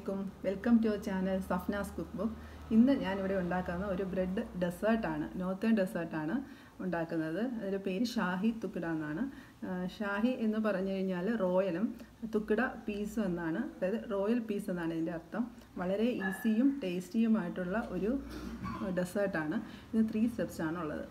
അലൈക്കും welcome to channel Safnas cook book ഇന്ന് ഞാനിവിടെ ഉണ്ടാക്കുന്ന ഒരു ബ്രെഡ് ഡെസേർട്ടാണ് നോർത്തേൺ ഡെസേർട്ടാണ് ഉണ്ടാക്കുന്നത് അതിൻ്റെ പേര് ഷാഹി തുക്കിട എന്നാണ് ആ, ഷാഹി എന്ന് പറഞ്ഞു കഴിഞ്ഞാൽ റോയലും തുക്കിട പീസും എന്നാണ് അതായത് റോയൽ പീസ് എന്നാണ് ഇതിൻ്റെ അർത്ഥം വളരെ ഈസിയും ടേസ്റ്റിയുമായിട്ടുള്ള ഒരു ഡെസേർട്ടാണ് ഇത് ത്രീ സ്റ്റെപ്സ് ആണ് ഉള്ളത്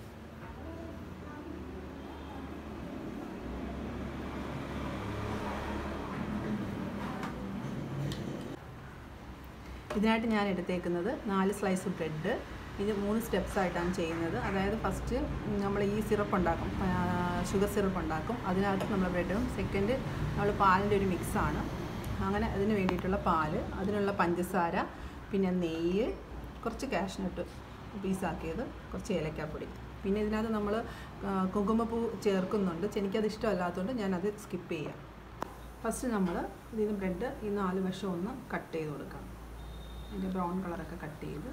ഇതിനായിട്ട് ഞാൻ എടുത്തേക്കുന്നത് നാല് സ്ലൈസ് ബ്രെഡ് ഇത് മൂന്ന് സ്റ്റെപ്സ് ആയിട്ടാണ് ചെയ്യുന്നത് അതായത് ഫസ്റ്റ് നമ്മൾ ഈ സിറപ്പ് ഉണ്ടാക്കും ഷുഗർ സിറപ്പ് ഉണ്ടാക്കും അതിനകത്ത് നമ്മൾ ബ്രെഡും സെക്കൻഡ് നമ്മൾ പാലിൻ്റെ ഒരു മിക്സാണ് അങ്ങനെ അതിന് വേണ്ടിയിട്ടുള്ള പാല് അതിനുള്ള പഞ്ചസാര പിന്നെ നെയ്യ് കുറച്ച് കാഷ്നട്ട് പീസാക്കിയത് കുറച്ച് ഏലക്കാപ്പൊടി പിന്നെ ഇതിനകത്ത് നമ്മൾ കുങ്കുമപ്പൂ ചേർക്കുന്നുണ്ട് എനിക്കത് ഇഷ്ടമല്ലാത്തതുകൊണ്ട് ഞാനത് സ്കിപ്പ് ചെയ്യാം ഫസ്റ്റ് നമ്മൾ ഇതിന് ബ്രെഡ് ഈ നാല് വശം ഒന്ന് കട്ട് ചെയ്ത് കൊടുക്കാം അതിൻ്റെ ബ്രൗൺ കളറൊക്കെ കട്ട് ചെയ്ത്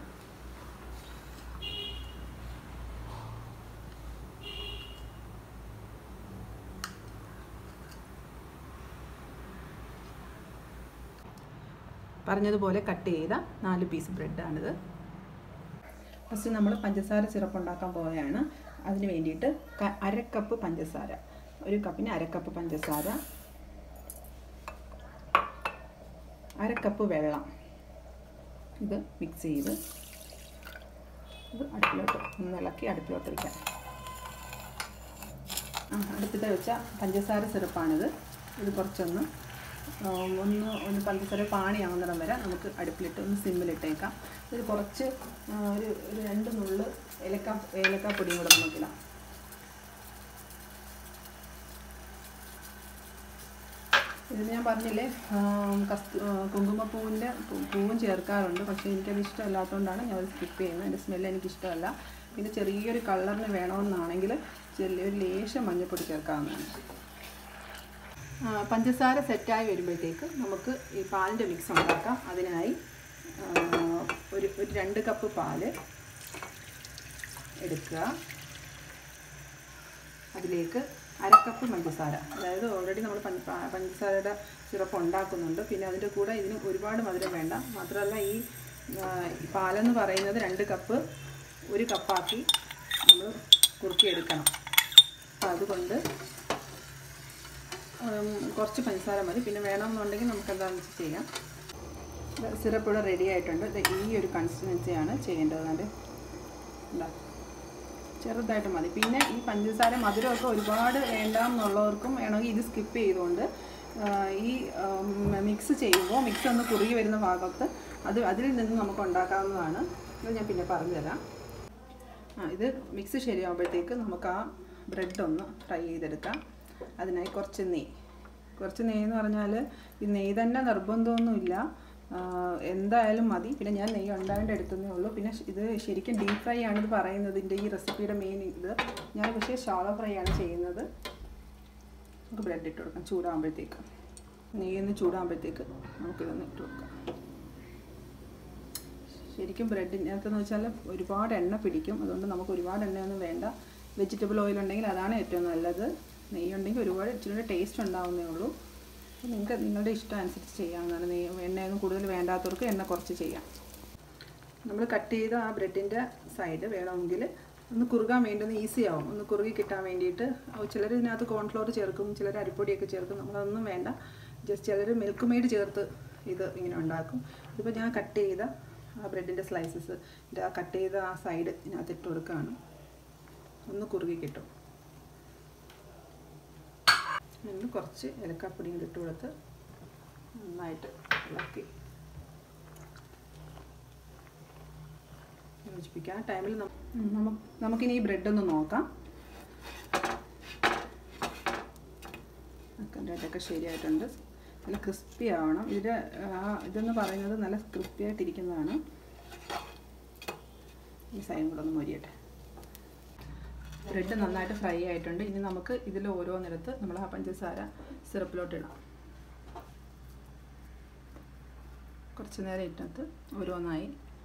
പറഞ്ഞതുപോലെ കട്ട് ചെയ്ത നാല് പീസ് ബ്രെഡാണിത് ഫസ്റ്റ് നമ്മൾ പഞ്ചസാര സിറപ്പ് ഉണ്ടാക്കാൻ പോവുകയാണ് അതിന് വേണ്ടിയിട്ട് ക- അര കപ്പ് പഞ്ചസാര ഒരു കപ്പിന് അര കപ്പ് പഞ്ചസാര അര കപ്പ് വെള്ളം ഇത് മിക്സ് ചെയ്ത് ഇത് അടുപ്പിലോട്ട് ഒന്ന് ഇളക്കി അടുപ്പിലോട്ട് വയ്ക്കാം ആ അടുപ്പിട്ട് വെച്ച പഞ്ചസാര സിറപ്പാണിത് ഇത് കുറച്ചൊന്ന് ആ, ഒന്ന് ഒന്ന് പഞ്ചസാര പാണിയാവുന്നിടം വരെ നമുക്ക് അടുപ്പിലിട്ട് ഒന്ന് സിമ്മിലിട്ടേക്കാം ഇത് കുറച്ച് ആ, ഒരു ഒരു രണ്ട് നുള്ള് ഏലക്ക ഏലക്കാപ്പൊടിയും കൂടെ നമുക്കിടാം ഇത് ഞാൻ പറഞ്ഞില്ലേ ആം, കസ്തു ആ, കുങ്കുമപ്പൂവിൻ്റെ പൂ- പൂവും ചേർക്കാറുണ്ട് പക്ഷേ എനിക്കത് ഇഷ്ടമല്ലാത്തതുകൊണ്ടാണ് ഞാൻ സ്കിപ്പ് ചെയ്യുന്നത് എൻ്റെ സ്മെല്ല് എനിക്കിഷ്ടമല്ല പിന്നെ ചെറിയൊരു കളറിന് വേണമെന്നാണെങ്കിൽ ചെറിയൊരു ലേശം മഞ്ഞൾപ്പൊടി ചേർക്കാവുന്നതാണ് ആ, പഞ്ചസാര സെറ്റായി വരുമ്പോഴത്തേക്ക് നമുക്ക് ഈ പാലിൻ്റെ മിക്സ് ഉണ്ടാക്കാം അതിനായി ആ, ഒരു ഒരു രണ്ട് കപ്പ് പാല് എടുക്കുക അതിലേക്ക് അരക്കപ്പ് പഞ്ചസാര അതായത് ഓൾറെഡി നമ്മൾ പഞ്ച പ- പഞ്ചസാരയുടെ സിറപ്പ് ഉണ്ടാക്കുന്നുണ്ട് പിന്നെ അതിൻ്റെ കൂടെ ഇതിന് ഒരുപാട് മധുരം വേണ്ട മാത്രമല്ല ഈ ആ, ഈ പാലെന്ന് പറയുന്നത് രണ്ട് കപ്പ് ഒരു കപ്പാക്കി നമ്മൾ കുറുക്കിയെടുക്കണം അപ്പോൾ അതുകൊണ്ട് ഉം, കുറച്ച് പഞ്ചസാര മതി പിന്നെ വേണമെന്നുണ്ടെങ്കിൽ നമുക്ക് എന്താണെന്ന് വെച്ചാൽ ചെയ്യാം സിറപ്പ് ഇവിടെ റെഡി ആയിട്ടുണ്ട് ഇത് ഈ ഒരു കൺസിസ്റ്റൻസിയാണ് ചെയ്യേണ്ടത് അതിൻ്റെ എന്താ ചെറുതായിട്ട് മതി പിന്നെ ഈ പഞ്ചസാര മധുരമൊക്കെ ഒരുപാട് വേണ്ടാന്നുള്ളവർക്കും വേണമെങ്കിൽ ഇത് സ്കിപ്പ് ചെയ്തുകൊണ്ട് ആ, ഈ മിക്സ് ചെയ്യുമ്പോൾ മിക്സ് ഒന്ന് കുറുകി വരുന്ന ഭാഗത്ത് അത് അതിൽ നിന്ന് നമുക്ക് ഉണ്ടാക്കാവുന്നതാണ് ഇത് ഞാൻ പിന്നെ പറഞ്ഞുതരാം ആ ഇത് മിക്സ് ശരിയാകുമ്പോഴത്തേക്ക് നമുക്ക് ആ ബ്രെഡ് ഒന്ന് ഫ്രൈ ചെയ്തെടുക്കാം അതിനായി കുറച്ച് നെയ്യ് കുറച്ച് നെയ്യ് എന്ന് പറഞ്ഞാൽ ഈ നെയ്യ് തന്നെ നിർബന്ധമൊന്നുമില്ല ആ, എന്തായാലും മതി പിന്നെ ഞാൻ നെയ്യ് ഉണ്ടാവേണ്ട എടുത്തതേ ഉള്ളൂ പിന്നെ ഇത് ശരിക്കും ഡീപ് ഫ്രൈ ആണ് ഇത് പറയുന്നത് ഇതിൻ്റെ ഈ റെസിപ്പിയുടെ മെയിൻ ഇത് ഞാൻ പക്ഷേ ഷാളോ ഫ്രൈ ആണ് ചെയ്യുന്നത് നമുക്ക് ബ്രെഡ് ഇട്ട് കൊടുക്കാം ചൂടാകുമ്പോഴത്തേക്ക് നെയ്യൊന്ന് ചൂടാകുമ്പോഴത്തേക്ക് നമുക്കിതൊന്ന് ഇട്ട് കൊടുക്കാം ശരിക്കും ബ്രെഡിനകത്തെന്ന് വെച്ചാൽ ഒരുപാട് എണ്ണ പിടിക്കും അതുകൊണ്ട് നമുക്ക് ഒരുപാട് എണ്ണയൊന്നും വേണ്ട വെജിറ്റബിൾ ഓയിൽ ഉണ്ടെങ്കിൽ അതാണ് ഏറ്റവും നല്ലത് നെയ്യ് ഉണ്ടെങ്കിൽ ഒരുപാട് ഇച്ചിരി കൂടെ ടേസ്റ്റ് ഉണ്ടാവുന്നേ ഉള്ളൂ അപ്പോൾ നിങ്ങൾക്ക് നിങ്ങളുടെ ഇഷ്ടം അനുസരിച്ച് ചെയ്യാവുന്നതാണ് നെയ്യ് എണ്ണയൊന്നും കൂടുതൽ വേണ്ടാത്തവർക്ക് എണ്ണ കുറച്ച് ചെയ്യാം നമ്മൾ കട്ട് ചെയ്ത ആ ബ്രെഡിൻ്റെ സൈഡ് വേണമെങ്കിൽ ഒന്ന് കുറുകാൻ വേണ്ടി ഒന്ന് ഈസി ആവും ഒന്ന് കുറുകി കിട്ടാൻ വേണ്ടിയിട്ട് ചിലർ ഇതിനകത്ത് കോൺഫ്ലോർ ചേർക്കും ചിലർ അരിപ്പൊടിയൊക്കെ ചേർക്കും നമ്മളതൊന്നും വേണ്ട ജസ്റ്റ് ചിലർ മിൽക്ക് മെയ്ഡ് ചേർത്ത് ഇത് ഇങ്ങനെ ഉണ്ടാക്കും ഇതിപ്പോൾ ഞാൻ കട്ട് ചെയ്ത ആ ബ്രെഡിൻ്റെ സ്ലൈസസ് ആ കട്ട് ചെയ്ത ആ സൈഡ് ഇതിനകത്ത് ഇട്ട് കൊടുക്കുകയാണ് ഒന്ന് കുറുകി കിട്ടും എന്നിട്ട് കുറച്ച് ഏലക്കാപ്പൊടിയും കൂടി ഇട്ട് കൊടുത്ത് നന്നായിട്ട് ഇളക്കി യോജിപ്പിക്കാം ആ ടൈമിൽ നമുക്ക് നമുക്കിനി ഈ ബ്രെഡ് ഒന്ന് നോക്കാം ബ്രെഡൊക്കെ ശരിയായിട്ടുണ്ട് നല്ല ക്രിസ്പി ആവണം ഇതിൻ്റെ ആ ഇതെന്ന് പറയുന്നത് നല്ല ക്രിസ്പി ആയിട്ടിരിക്കുന്നതാണ് ഈ സൈഡും കൂടെ ഒന്ന് മൊരിയട്ടെ ബ്രെഡ് നന്നായിട്ട് ഫ്രൈ ആയിട്ടുണ്ട് ഇനി നമുക്ക് ഇതിൽ ഓരോന്നിടത്ത് നമ്മൾ ആ പഞ്ചസാര സിറപ്പിലോട്ട് ഇടാം കുറച്ച് നേരം ഇട്ടിട്ട് ഓരോന്നായി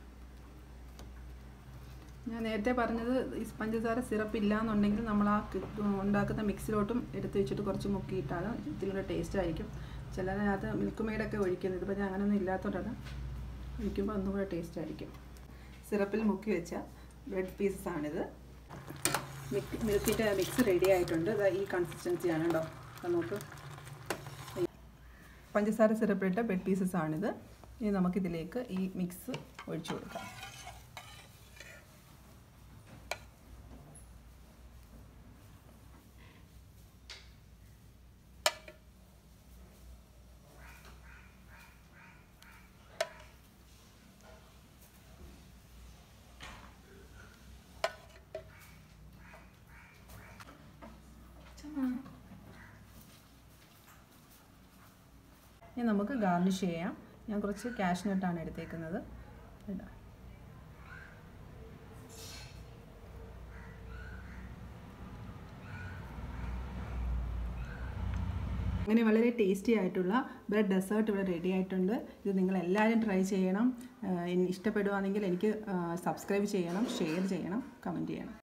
ഞാൻ നേരത്തെ പറഞ്ഞത് ഈ പഞ്ചസാര സിറപ്പ് ഇല്ല എന്നുണ്ടെങ്കിൽ നമ്മൾ ആ കി- ഉണ്ടാക്കുന്ന മിക്സിലോട്ടും എടുത്ത് വെച്ചിട്ട് കുറച്ച് മുക്കിയിട്ടാൽ ഇതിലൂടെ ടേസ്റ്റ് ആയിരിക്കും ചിലതിനകത്ത് മിൽക്ക് മെയ്ഡൊക്കെ ഒഴിക്കുന്നത് ഇതിപ്പോൾ ഞാൻ അങ്ങനെയൊന്നും ഇല്ലാത്തതുകൊണ്ടാണ് ഒഴിക്കുമ്പോൾ ഒന്നും കൂടെ ടേസ്റ്റ് ആയിരിക്കും സിറപ്പിൽ മുക്കി വെച്ച ബ്രെഡ് പീസസ് ആണിത് മിൽക്ക് മിൽക്കിൻ്റെ മിക്സ് റെഡി ആയിട്ടുണ്ട് ഇത് ഈ കൺസിസ്റ്റൻസിയാണ് കേട്ടോ അത് നോക്ക് പഞ്ചസാര സിറപ്പിലിട്ട ബ്രെഡ് പീസസ് ആണിത് ഇനി നമുക്കിതിലേക്ക് ഈ മിക്സ് ഒഴിച്ചു കൊടുക്കാം ഇനി നമുക്ക് ഗാർണിഷ് ചെയ്യാം ഞാൻ കുറച്ച് കാഷ്നട്ടാണ് എടുത്തേക്കുന്നത് ഇടാം അങ്ങനെ വളരെ ടേസ്റ്റി ആയിട്ടുള്ള ബ്രെഡ് ഡെസേർട്ട് ഇവിടെ റെഡി ആയിട്ടുണ്ട് ഇത് നിങ്ങൾ എല്ലാവരും ട്രൈ ചെയ്യണം ഇഷ്ടപ്പെടുവാണെങ്കിൽ എനിക്ക് സബ്സ്ക്രൈബ് ചെയ്യണം ഷെയർ ചെയ്യണം കമൻറ്റ് ചെയ്യണം